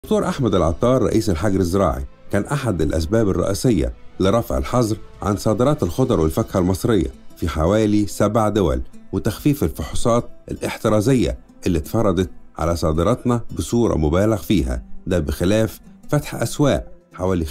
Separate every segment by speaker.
Speaker 1: الدكتور أحمد العطار رئيس الحجر الزراعي كان أحد الأسباب الرئيسية لرفع الحظر عن صادرات الخضر والفاكهة المصرية في حوالي سبع دول وتخفيف الفحوصات الاحترازية اللي اتفرضت على صادراتنا بصورة مبالغ فيها ده بخلاف فتح أسواق حوالي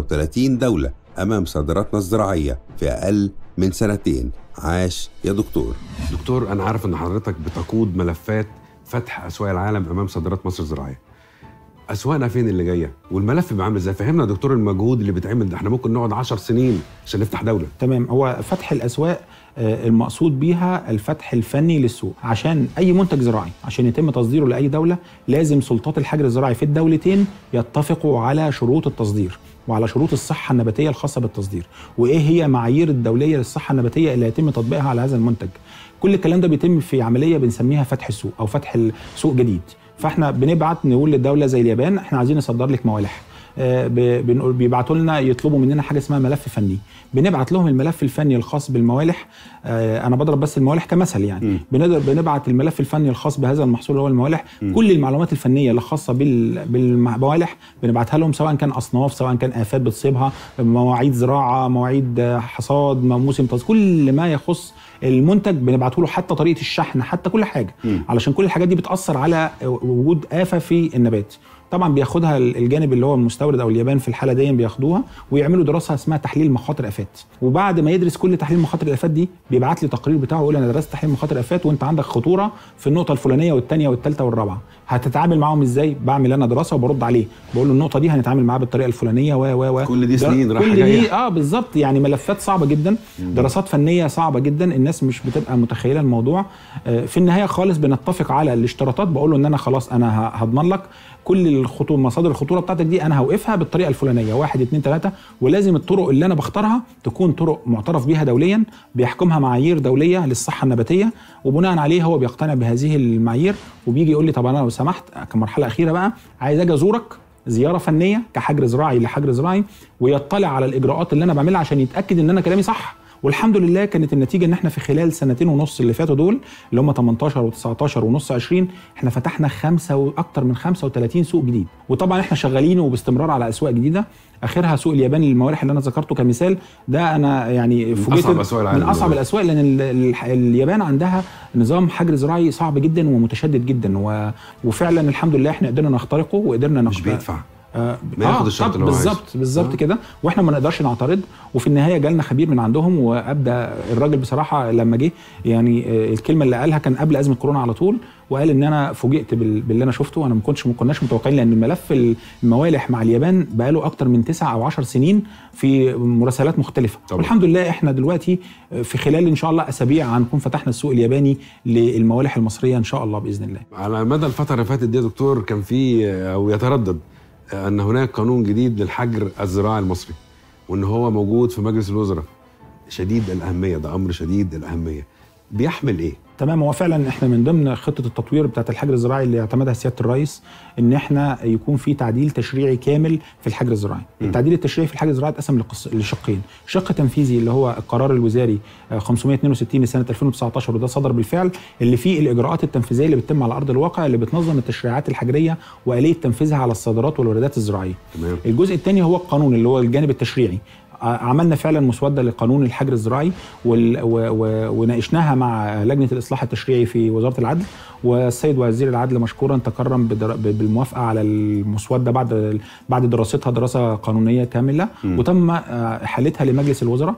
Speaker 1: 35 دولة أمام صادراتنا الزراعية في أقل من سنتين عاش يا دكتور
Speaker 2: دكتور انا عارف ان حضرتك بتقود ملفات فتح اسواق العالم امام صادرات مصر الزراعيه اسواقنا فين اللي جايه والملف بيبقى عامل ازاي فهمنا يا دكتور المجهود اللي بيتعمل ده احنا ممكن نقعد 10 سنين عشان نفتح دوله
Speaker 3: تمام هو فتح الاسواق آه، المقصود بيها الفتح الفني للسوق عشان اي منتج زراعي عشان يتم تصديره لاي دوله لازم سلطات الحجر الزراعي في الدولتين يتفقوا على شروط التصدير وعلى شروط الصحه النباتيه الخاصه بالتصدير وايه هي معايير الدوليه للصحه النباتيه اللي هيتم تطبيقها على هذا المنتج كل الكلام ده بيتم في عمليه بنسميها فتح السوق او فتح السوق جديد فاحنا بنبعت نقول للدوله زي اليابان احنا عايزين نصدر لك موالح آه، ب- بنقول- بيبعتوا لنا يطلبوا مننا حاجه اسمها ملف فني بنبعت لهم الملف الفني الخاص بالموالح آه، انا بضرب بس الموالح كمثل يعني بنقدر بنبعت الملف الفني الخاص بهذا المحصول اللي هو الموالح كل المعلومات الفنيه اللي خاصه بال- بالموالح بنبعتها لهم سواء كان اصناف سواء كان افات بتصيبها مواعيد زراعه مواعيد آه، حصاد موسم تصدير كل ما يخص المنتج بنبعته له حتى طريقه الشحن حتى كل حاجه علشان كل الحاجات دي بتاثر على وجود افه في النبات طبعا بياخدها الجانب اللي هو المستورد او اليابان في الحاله دي بياخدوها ويعملوا دراسه اسمها تحليل مخاطر افات وبعد ما يدرس كل تحليل مخاطر الافات دي بيبعت لي تقرير بتاعه يقول انا درست تحليل مخاطر افات وانت عندك خطوره في النقطه الفلانيه والثانيه والثالثه والرابعه هتتعامل معاهم ازاي بعمل انا دراسه وبرد عليه بقول له النقطه دي هنتعامل معاها بالطريقه الفلانيه و و و
Speaker 2: كل دي
Speaker 3: ده-
Speaker 2: سنين رايحة
Speaker 3: كل
Speaker 2: جاية.
Speaker 3: دي اه بالظبط يعني ملفات صعبه جدا دراسات فنيه صعبه جدا الناس مش بتبقى متخيله الموضوع آه، في النهايه خالص بنتفق على الاشتراطات بقول له ان انا خلاص انا ه- هضمن لك كل الخطوط مصادر الخطوره بتاعتك دي انا هوقفها بالطريقه الفلانيه واحد اتنين تلاته ولازم الطرق اللي انا بختارها تكون طرق معترف بيها دوليا بيحكمها معايير دوليه للصحه النباتيه وبناء عليه هو بيقتنع بهذه المعايير وبيجي يقول لي طب انا لو سمحت كمرحله اخيره بقى عايز اجي ازورك زياره فنيه كحجر زراعي لحجر زراعي ويطلع على الاجراءات اللي انا بعملها عشان يتاكد ان انا كلامي صح والحمد لله كانت النتيجه ان احنا في خلال سنتين ونص اللي فاتوا دول اللي هم 18 و19 ونص 20 احنا فتحنا خمسه واكتر من 35 سوق جديد وطبعا احنا شغالين وباستمرار على اسواق جديده اخرها سوق اليابان للموالح اللي انا ذكرته كمثال ده انا يعني فوجئت
Speaker 2: أصعب أسواق العالم
Speaker 3: من اصعب
Speaker 2: دلوقتي.
Speaker 3: الاسواق لان ال- ال- اليابان عندها نظام حجر زراعي صعب جدا ومتشدد جدا و... وفعلا الحمد لله احنا قدرنا نخترقه وقدرنا
Speaker 2: مش
Speaker 3: نخ-
Speaker 2: بيدفع
Speaker 3: آه
Speaker 2: ما ياخد الشرط
Speaker 3: طب
Speaker 2: اللي هو عايزه.
Speaker 3: بالظبط بالظبط
Speaker 2: آه.
Speaker 3: كده واحنا ما نقدرش نعترض وفي النهايه جالنا خبير من عندهم وابدا الراجل بصراحه لما جه يعني آه، الكلمه اللي قالها كان قبل ازمه كورونا على طول وقال ان انا فوجئت بال- باللي انا شفته انا ما كنتش ما كناش متوقعين لان ملف الموالح مع اليابان بقاله اكتر من تسع او عشر سنين في مراسلات مختلفه
Speaker 2: طبعا.
Speaker 3: والحمد لله احنا دلوقتي في خلال ان شاء الله اسابيع هنكون فتحنا السوق الياباني للموالح المصريه ان شاء الله باذن الله
Speaker 2: على مدى الفتره اللي فاتت دي يا دكتور كان في او يتردد ان هناك قانون جديد للحجر الزراعي المصري وان هو موجود في مجلس الوزراء شديد الاهميه ده امر شديد الاهميه بيحمل ايه
Speaker 3: تمام هو فعلا احنا من ضمن خطه التطوير بتاعه الحجر الزراعي اللي اعتمدها سياده الرئيس ان احنا يكون في تعديل تشريعي كامل في الحجر الزراعي. التعديل التشريعي في الحجر الزراعي اتقسم لقص- لشقين، شق تنفيذي اللي هو القرار الوزاري آه، 562 لسنه 2019 وده صدر بالفعل اللي فيه الاجراءات التنفيذيه اللي بتتم على ارض الواقع اللي بتنظم التشريعات الحجريه واليه تنفيذها على الصادرات والواردات الزراعيه.
Speaker 2: تمام
Speaker 3: الجزء الثاني هو القانون اللي هو الجانب التشريعي ع- عملنا فعلا مسوده لقانون الحجر الزراعي وال... و... و... وناقشناها مع لجنه الاصلاح التشريعي في وزاره العدل والسيد وزير العدل مشكورا تكرم بدر... ب- بالموافقه على المسوده بعد بعد دراستها دراسه قانونيه كامله وتم آه، حالتها لمجلس الوزراء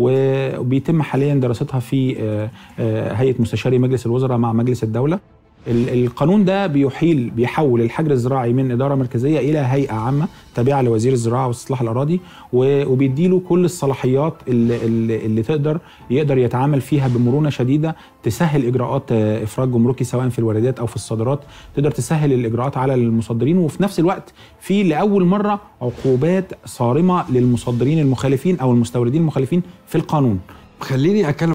Speaker 3: وبيتم حاليا دراستها في آه، آه، هيئه مستشاري مجلس الوزراء مع مجلس الدوله ال- القانون ده بيحيل بيحول الحجر الزراعي من اداره مركزيه الى هيئه عامه تابعه لوزير الزراعه واستصلاح الاراضي و- وبيديله كل الصلاحيات اللي, اللي, اللي تقدر يقدر يتعامل فيها بمرونه شديده تسهل اجراءات آه، افراج جمركي سواء في الواردات او في الصادرات تقدر تسهل الاجراءات على المصدرين وفي نفس الوقت في لاول مره عقوبات صارمه للمصدرين المخالفين او المستوردين المخالفين في القانون
Speaker 2: خليني اتكلم